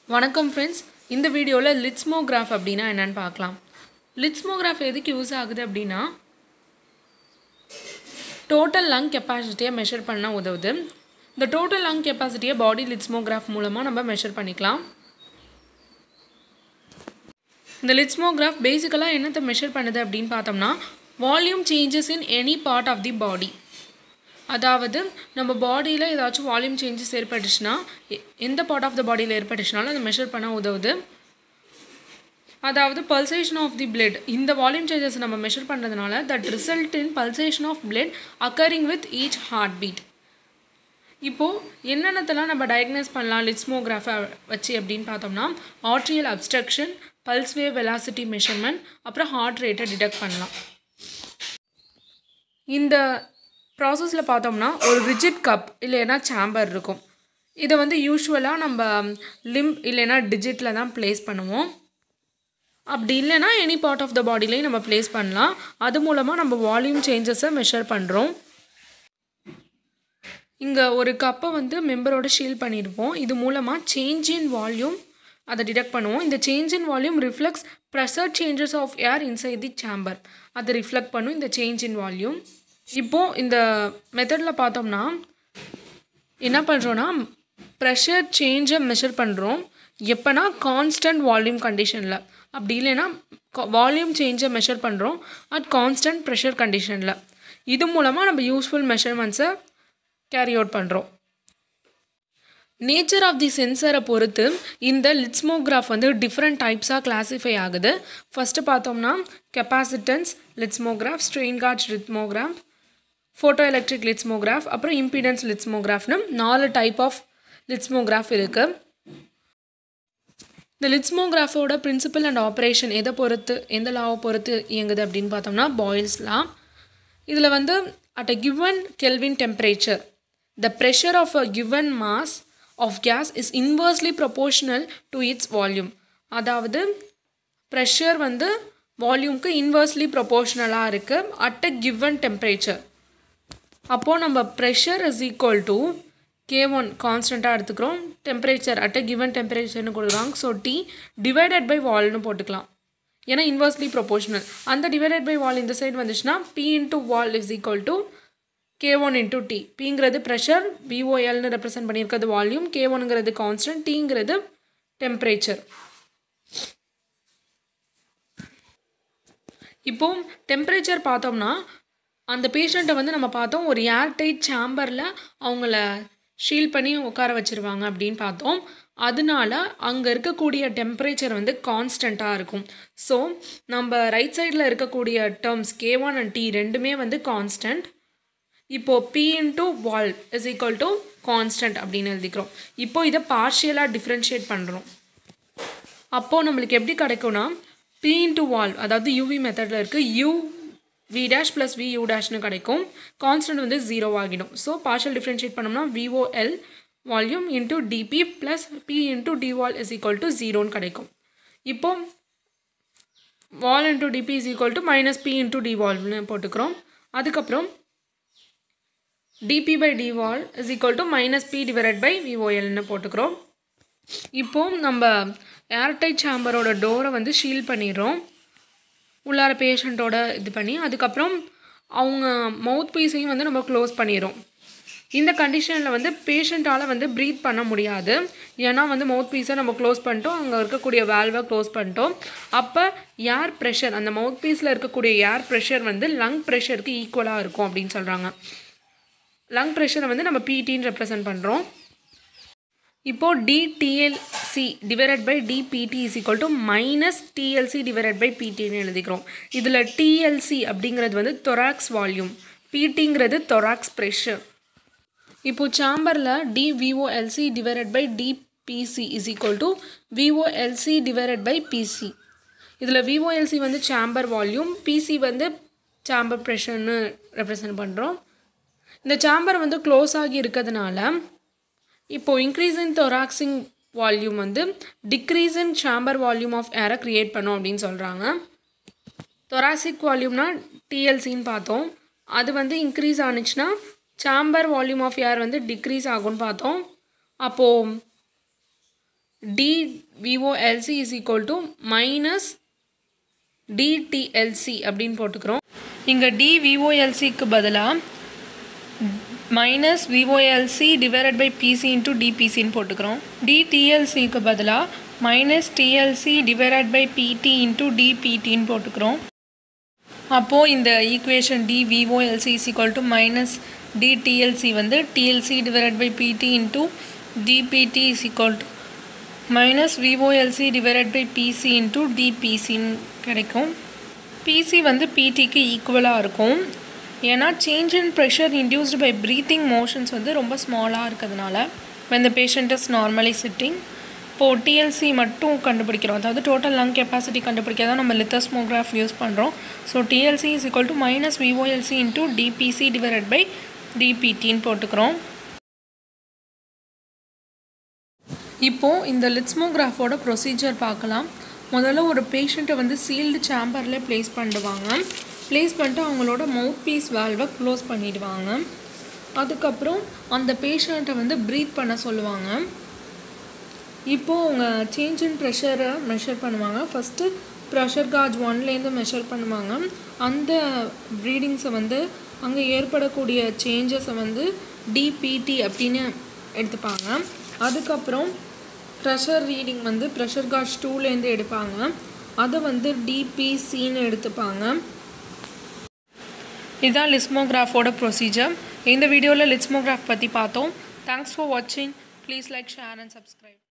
வணக்கம் ஃப்ரெண்ட்ஸ் இந்த வீடியோவில் லிட்ஸ்மோகிராஃப் அப்படின்னா என்னன்னு பார்க்கலாம் லிட்ஸ்மோகிராஃப் எதுக்கு யூஸ் ஆகுது அப்படின்னா டோட்டல் லங் கெப்பாசிட்டியை மெஷர் பண்ண உதவுது இந்த டோட்டல் லங் கெப்பாசிட்டியை பாடி லிட்ஸ்மோகிராஃப் மூலமாக நம்ம மெஷர் பண்ணிக்கலாம் இந்த லிட்ஸ்மோகிராஃப் பேசிக்கலாக என்னத்தை மெஷர் பண்ணுது அப்படின்னு பார்த்தோம்னா volume changes in any part of the body அதாவது நம்ம பாடியில் ஏதாச்சும் வால்யூம் சேஞ்சஸ் ஏற்பட்டுச்சுன்னா எ- எந்த பார்ட் ஆஃப் த பாடியில் ஏற்பட்டுச்சுனாலும் அதை மெஷர் பண்ண உதவுது அதாவது பல்சேஷன் ஆஃப் தி பிளட் இந்த வால்யூம் சேஞ்சஸ் நம்ம மெஷர் பண்ணுறதுனால that result in pulsation of blood occurring with each heart beat இப்போது என்னென்னத்தெல்லாம் நம்ம டயக்னைஸ் பண்ணலாம் லிட்ஸ்மோகிராஃபை வச்சு அப்படின்னு பார்த்தோம்னா arterial obstruction pulse wave velocity measurement அப்புறம் ஹார்ட் ரேட்டை டிடெக்ட் பண்ணலாம் இந்த ப்ராசஸில் பார்த்தோம்னா ஒரு ரிஜிட் கப் இல்லைன்னா சாம்பர் இருக்கும் இதை வந்து யூஸ்வலாக நம்ம லிம் இல்லைன்னா டிஜிட்டில் தான் ப்ளேஸ் பண்ணுவோம் அப்படி இல்லைன்னா எனி பார்ட் ஆஃப் த பாடிலையும் நம்ம ப்ளேஸ் பண்ணலாம் அது மூலமாக நம்ம வால்யூம் சேஞ்சஸை மெஷர் பண்ணுறோம் இங்கே ஒரு கப்பை வந்து மெம்பரோட ஷீல் பண்ணியிருப்போம் இது மூலமாக சேஞ்ச் இன் வால்யூம் அதை டிடெக்ட் பண்ணுவோம் இந்த change in volume reflex pressure changes of air inside the chamber அதை ரிஃப்ளெக்ட் பண்ணும் இந்த சேஞ்ச் இன் வால்யூம் இப்போது இந்த மெத்தடில் பார்த்தோம்னா என்ன பண்ணுறோன்னா ப்ரெஷர் சேஞ்சை மெஷர் பண்ணுறோம் எப்போனா கான்ஸ்டன்ட் வால்யூம் கண்டிஷனில் அப்படி இல்லைன்னா வால்யூம் சேஞ்சை மெஷர் பண்ணுறோம் அட் கான்ஸ்டன்ட் ப்ரெஷர் கண்டிஷனில் இது மூலமாக நம்ம யூஸ்ஃபுல் மெஷர்மெண்ட்ஸை கேரி அவுட் பண்ணுறோம் நேச்சர் ஆஃப் தி சென்சரை பொறுத்து இந்த லிட்ஸ்மோகிராஃப் வந்து டிஃப்ரெண்ட் டைப்ஸாக கிளாஸிஃபை ஆகுது ஃபஸ்ட்டு பார்த்தோம்னா capacitance plethysmograph strain gauges plethysmograph photo electric plethysmograph அப்புறம் இம்பிடன்ஸ் லிட்ஸ்மோகிராஃப்னு நாலு டைப் ஆஃப் லிட்ஸ்மோகிராஃப் இருக்குது இந்த லிட்ஸ்மோகிராஃபோட பிரின்சிபல் அண்ட் ஆப்ரேஷன் எதை பொறுத்து எந்த லாவை பொறுத்து இயங்குது அப்படின்னு பார்த்தோம்னா பாயில்ஸ் லா இதில் வந்து at a given Kelvin temperature the pressure of a given mass of gas is inversely proportional to its volume அதாவது ப்ரெஷர் வந்து வால்யூம்க்கு இன்வர்ஸ்லி ப்ரொபோர்ஷனலாக இருக்குது அட் அ கிவன் டெம்பரேச்சர் அப்போது நம்ம pressure is equal to K one கான்ஸ்டண்ட்டாக எடுத்துக்கிறோம் temperature at a given டெம்பரேச்சர்னு கொடுக்குறாங்க ஸோ டி டிவைடட் பை வால்னு போட்டுக்கலாம் ஏன்னா இன்வர்ஸ்லி ப்ரொபோர்ஷனல் அந்த டிவைடட் பை வால் இந்த சைடு வந்துச்சுன்னா P into vol is equal to K one into T பிங்கிறது ப்ரெஷர் விஓஎல்னு ரெப்ரசென்ட் பண்ணியிருக்கிறது வால்யூம் கே ஒனுங்கிறது கான்ஸ்டன்ட் டிங்கிறது டெம்பரேச்சர் இப்போ டெம்பரேச்சர் பார்த்தோம்னா அந்த பேஷண்ட்டை வந்து நம்ம பார்த்தோம் ஒரு ஏர்டைட் சேம்பரில் அவங்கள ஷீல் பண்ணி உட்கார வச்சிருவாங்க அப்படின்னு பார்த்தோம் அதனால அங்கே இருக்கக்கூடிய டெம்பரேச்சர் வந்து கான்ஸ்டண்ட்டாக இருக்கும் ஸோ நம்ம ரைட் சைடில் இருக்கக்கூடிய terms K one and T ரெண்டுமே வந்து கான்ஸ்டன்ட் இப்போது P into vol is equal to constant அப்படின்னு எழுதிக்கிறோம் இப்போ இதை பார்ஷியலாக டிஃப்ரென்ஷியேட் பண்ணுறோம் அப்போது நம்மளுக்கு எப்படி கிடைக்கும்னா பி இன்ட்டு வால் அதாவது யூவி மெத்தடில் இருக்குது U V dash plus V U டேஷ்னு கிடைக்கும் கான்ஸ்டன்ட் வந்து ஜீரோ ஆகிடும் ஸோ பார்ஷியல் டிஃப்ரென்ஷியேட் பண்ணோம்னா VOL volume into DP plus P into dvol is equal to ஜீரோன்னு கிடைக்கும் இப்போ vol into DP is equal to minus P into டிவால்வ்னு போட்டுக்கிறோம் அதுக்கப்புறம் DP by dvol is equal to minus P divide by விஓஎல்னு போட்டுக்கிறோம் இப்போ நம்ம ஏர்டைட் சாம்பரோட டோரை வந்து ஷீல் பண்ணிடுறோம் உள்ளார பேஷண்ட்டோட இது பண்ணி அதுக்கப்புறம் அவங்க மவுத் பீஸையும் வந்து நம்ம க்ளோஸ் பண்ணிடுறோம் இந்த கண்டிஷனில் வந்து பேஷண்ட்டால் வந்து ப்ரீத் பண்ண முடியாது ஏன்னா வந்து மவுத் பீஸை நம்ம க்ளோஸ் பண்ணிட்டோம் அங்கே இருக்கக்கூடிய வேல்வை க்ளோஸ் பண்ணிட்டோம் அப்போ ஏர் ப்ரெஷர் அந்த மவுத் பீஸில் இருக்கக்கூடிய ஏர் ப்ரெஷர் வந்து லங் ப்ரெஷருக்கு ஈக்குவலாக இருக்கும் அப்படின்னு சொல்கிறாங்க லங் ப்ரெஷரை வந்து நம்ம பிடின்னு ரெப்ரசன்ட் பண்ணுறோம் இப்போது DTLC divided by DPT is equal to minus TLC divided by பிடின்னு எழுதிக்கிறோம் இதில் டிஎல்சி அப்படிங்கிறது வந்து தொராக்ஸ் வால்யூம் பிடிங்கிறது தொராக்ஸ் ப்ரெஷர் இப்போது சாம்பரில் DVOLC divided by DPC is equal to VOLC divided by PC இதில் விஓஎல்சி வந்து சாம்பர் வால்யூம் பிசி வந்து சாம்பர் ப்ரெஷர்னு ரெப்ரசன்ட் பண்ணுறோம் இந்த சாம்பர் வந்து க்ளோஸ் ஆகி இருக்கிறதுனால இப்போது இன்க்ரீஸ் இன் தொராக்சிங் வால்யூம் வந்து decrease in chamber volume of ஏரை க்ரியேட் பண்ணும் அப்படின்னு சொல்கிறாங்க தொராசிக் வால்யூம்னா டிஎல்சின்னு பார்த்தோம் அது வந்து இன்க்ரீஸ் ஆனுச்சுன்னா சாம்பர் வால்யூம் ஆஃப் ஏர் வந்து டிக்ரீஸ் ஆகும்னு பார்த்தோம் அப்போது D VOLC is equal to minus DTLC அப்படின்னு போட்டுக்கிறோம் இங்கே டிவிஓஎல்சிக்கு பதிலாக minus VOLC divided by PC into டிபிசின்னு போட்டுக்கிறோம் டிடிஎல்சிக்கு பதிலாக minus TLC divided by PT into டிபிடின்னு போட்டுக்கிறோம் அப்போது இந்த equation டிவிஓஎல்சி is equal to minus DTLC வந்து TLC divided by PT into DPT is equal to minus VOLC divided by PC into டிபிசின்னு கிடைக்கும் பிசி வந்து பிடிக்கு ஈக்குவலாக இருக்கும் ஏன்னா change in pressure induced by breathing motions வந்து ரொம்ப ஸ்மாலாக இருக்கிறதுனால when the patient is normally sitting இப்போது டிஎல்சி மட்டும் கண்டுபிடிக்கிறோம் அதாவது டோட்டல் லங் கெப்பாசிட்டி கண்டுபிடிக்க தான் நம்ம லித்தஸ்மோகிராஃப் யூஸ் பண்ணுறோம் so TLC is equal to minus VOLC into DPC divided by டிபிடின்னு போட்டுக்கிறோம் இப்போது இந்த லிட்ஸ்மோகிராஃபோட ப்ரொசீஜர் பார்க்கலாம் முதல்ல ஒரு பேஷண்ட்டை வந்து சீல்டு சேம்பரில் ப்ளேஸ் பண்ணிடுவாங்க ப்ளேஸ் பண்ணிட்டு அவங்களோட மவுத் பீஸ் வேல்வை க்ளோஸ் பண்ணிடுவாங்க அதுக்கப்புறம் அந்த பேஷண்ட்டை வந்து ப்ரீத் பண்ண சொல்லுவாங்க இப்போது அவங்க சேஞ்ச் இன் ப்ரெஷரை மெஷர் பண்ணுவாங்க ஃபஸ்ட்டு ப்ரெஷர் காஜ் ஒன்லேருந்து மெஷர் பண்ணுவாங்க அந்த ப்ரீடிங்ஸை வந்து அங்கே ஏற்படக்கூடிய சேஞ்சஸை வந்து டிபிடி அப்படின்னு எடுத்துப்பாங்க அதுக்கப்புறம் ப்ரெஷர் ரீடிங் வந்து ப்ரெஷர் காஜ் டூலேருந்து எடுப்பாங்க அதை வந்து டிபிசின்னு எடுத்துப்பாங்க இதுதான் லிஸ்மோகிராஃபோட ப்ரொசீஜர் இந்த வீடியோவில் லிஸ்மோகிராஃப் பற்றி பார்த்தோம் தேங்க்ஸ் ஃபார் வாட்சிங் please like share and subscribe